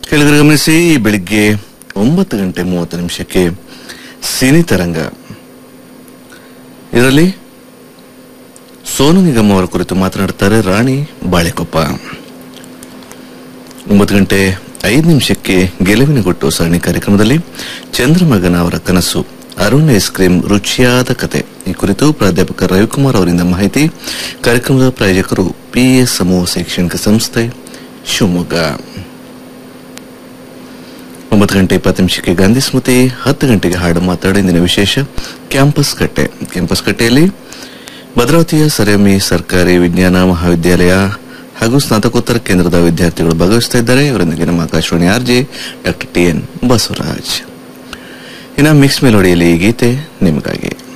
ಕೆಳಗಡೆ ಗಮನಿಸಿ ಈ ಬೆಳಿಗ್ಗೆ ಒಂಬತ್ತು ಗಂಟೆ ಮೂವತ್ತು ನಿಮಿಷಕ್ಕೆ ಸಿನಿ ತರಂಗ ಇದರಲ್ಲಿ ಸೋನು ನಿಗಮ್ ಅವರ ಕುರಿತು ಮಾತನಾಡುತ್ತಾರೆ ರಾಣಿ ಬಾಳೆಕೊಪ್ಪ ಒಂಬತ್ತು ಗಂಟೆ ಐದು ನಿಮಿಷಕ್ಕೆ ಗೆಲುವಿನ ಗುಟ್ಟು ಸರಣಿ ಕಾರ್ಯಕ್ರಮದಲ್ಲಿ ಚಂದ್ರಮಗನ ಅವರ ಕನಸು ಅರುಣ್ ಐಸ್ ಕ್ರೀಮ್ ರುಚಿಯಾದ ಕತೆ ಈ ಕುರಿತು ಪ್ರಾಧ್ಯಾಪಕ ರವಿಕುಮಾರ್ ಅವರಿಂದ ಮಾಹಿತಿ ಕಾರ್ಯಕ್ರಮದ ಪ್ರಾಯೋಜಕರು ಪಿಎಸ್ ಸಮೂಹ ಶೈಕ್ಷಣಿಕ ಸಂಸ್ಥೆ ಶಿವಮೊಗ್ಗ ಒಂಬತ್ತು ಗಂಟೆ ಇಪ್ಪತ್ತು ನಿಮಿಷಕ್ಕೆ ಗಾಂಧಿ ಸ್ಮೃತಿ ಹತ್ತು ಗಂಟೆಗೆ ಹಾಡು ಮಾತಾಡಿ ಇಂದಿನ ವಿಶೇಷ ಕ್ಯಾಂಪಸ್ ಕಟ್ಟೆ ಕ್ಯಾಂಪಸ್ ಕಟ್ಟೆಯಲ್ಲಿ ಭದ್ರಾವತಿಯ ಸರೆಮಿ ಸರ್ಕಾರಿ ವಿಜ್ಞಾನ ಮಹಾವಿದ್ಯಾಲಯ ಹಾಗೂ ಸ್ನಾತಕೋತ್ತರ ಕೇಂದ್ರದ ವಿದ್ಯಾರ್ಥಿಗಳು ಭಾಗವಹಿಸ್ತಾ ಇದ್ದಾರೆ ಇವರೊಂದಿಗೆ ನಮ್ಮ Akashvani RJ doctor T N Basavaraj ಇನ್ನು ಮಿಕ್ಸ್ ಮೆಲೋಡಿಯಲ್ಲಿ ಈ ಗೀತೆ ನಿಮಗಾಗಿ